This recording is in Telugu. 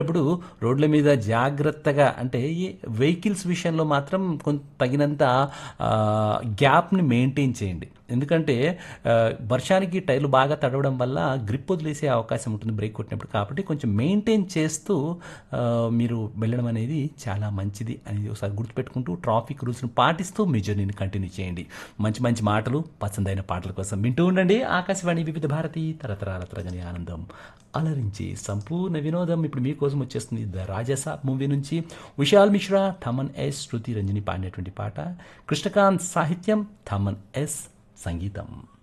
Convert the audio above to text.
ఇప్పుడు రోడ్ల మీద జాగ్రత్తగా అంటే ఈ వెహికల్స్ విషయంలో మాత్రం కొంత తగినంత ఆ, గ్యాప్ని మెయింటైన్ చేయండి ఎందుకంటే ఆ, వర్షానికి టైర్లు బాగా తడవడం వల్ల గ్రిప్ వదిలేసే అవకాశం ఉంటుంది బ్రేక్ కొట్టినప్పుడు కాబట్టి కొంచెం మెయింటైన్ చేస్తూ ఆ, మీరు వెళ్ళడం అనేది చాలా మంచిది అనేది ఒకసారి గుర్తుపెట్టుకుంటూ ట్రాఫిక్ రూల్స్ని పాటిస్తూ మీ జర్నీని కంటిన్యూ చేయండి మంచి మంచి మాటలు పసందైన పాటల కోసం వింటూ ఉండండి ఆకాశవాణి వివిధ భారతి తరతరాల తరగని ఆనందం అలరించి సంపూర్ణ వినోదం ఇప్పుడు మీకోసం వచ్చేస్తుంది ద రాజసా మూవీ నుంచి విశాల్ మిశ్రా థమన్ ఎస్ శృతి రంజని పాడినటువంటి పాట కృష్ణకాంత్ సాహిత్యం థమన్ ఎస్ సంగీతం